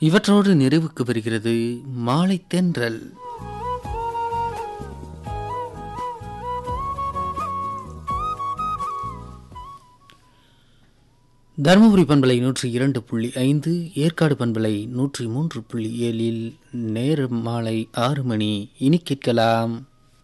இவற்றோடு நிறைவுக்கு வருகிறது மாலை தென்றல் தருமபுரி பண்பலை நூற்றி இரண்டு புள்ளி ஐந்து ஏற்காடு பண்பலை நூற்றி மூன்று புள்ளி ஏழில் நேரம் மாலை ஆறு மணி இனி கேட்கலாம்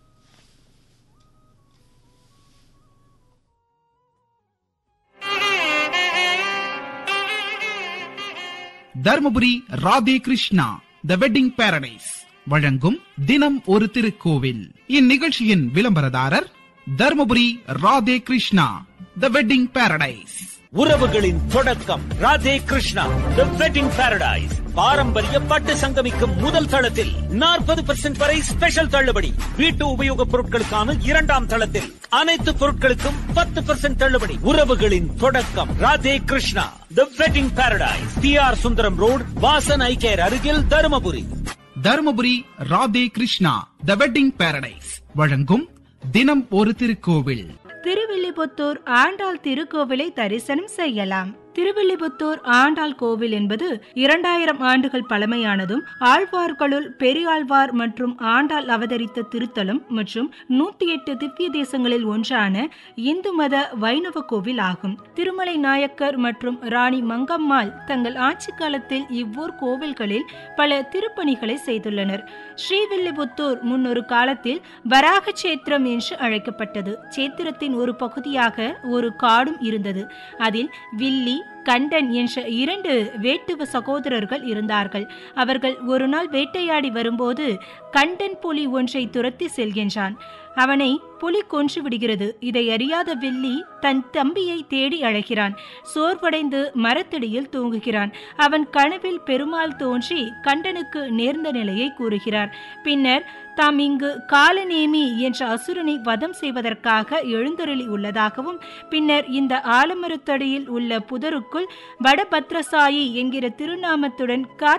Dharmapuri Radhe Krishna the wedding paradise வழங்கும் தினம் ஒரு திருக்கோவில் இந்நிகழ்ச்சியின் விளம்பரதாரர் Dharmapuri Radhe Krishna the wedding paradise உறவுகளின் தொடக்கம் Radhe Krishna the wedding paradise பாரம்பரிய பட்டு சங்கமிக்கும் முதல் தளத்தில் நாற்பது பெர்சென்ட் வரை ஸ்பெஷல் தள்ளுபடி வீட்டு உபயோகப் பொருட்களுக்கான இரண்டாம் தளத்தில் அனைத்து பொருட்களுக்கும் பத்து பெர்சென்ட் தள்ளுபடி உறவுகளின் தொடக்கம் Radhe Krishna the wedding paradise T R Sundaram road Vasan eye care அருகில் Dharmapuri Dharmapuri Radhe Krishna the wedding paradise வழங்கும் தினம் ஒரு திருக்கோவில் திருவில்லிபுத்தூர் ஆண்டாள் திருக்கோவிலை தரிசனம் செய்யலாம் திருவில்லிபுத்தூர் ஆண்டாள் கோவில் என்பது இரண்டாயிரம் ஆண்டுகள் பழமையானதும் ஆழ்வார்களுள் பெரியாழ்வார் மற்றும் ஆண்டாள் அவதரித்த திருத்தலம் மற்றும் நூத்தி எட்டு திவ்ய தேசங்களில் ஒன்றான இந்து மத வைணவ கோவில் ஆகும் திருமலை நாயக்கர் மற்றும் ராணி மங்கம்மாள் தங்கள் ஆட்சி காலத்தில் இவ்வூர் கோவில்களில் பல திருப்பணிகளை செய்துள்ளனர் ஸ்ரீவில்லிபுத்தூர் முன்னொரு காலத்தில் வராக சேத்திரம் என்று அழைக்கப்பட்டது சேத்திரத்தின் ஒரு பகுதியாக ஒரு காடும் இருந்தது அதில் வில்லி கண்டன் என்ற இரண்டு வேட்டுவ சகோதரர்கள் இருந்தார்கள் அவர்கள் ஒரு நாள் வேட்டையாடி வரும்போது கண்டன் புலி ஒன்றை துரத்தி செல்கின்றான் அவனை புலி கொன்று விடுகிறது இதை அறியாத வில்லி தன் தம்பியை தேடி அழைக்கிறான் சோர்வடைந்து மரத்தடியில் தூங்குகிறான் அவன் கனவில் பெருமாள் தோன்றி கண்டனுக்கு நேர்ந்த நிலையை கூறுகிறார் பின்னர் தாம் இங்கு காலநேமி என்ற அசுரனை வதம் செய்வதற்காக எழுந்தருளி உள்ளதாகவும் பின்னர் இந்த ஆலமரத்தடியில் உள்ள புதருக்குள் வடபத்ரசாயி என்கிற திருநாமத்துடன்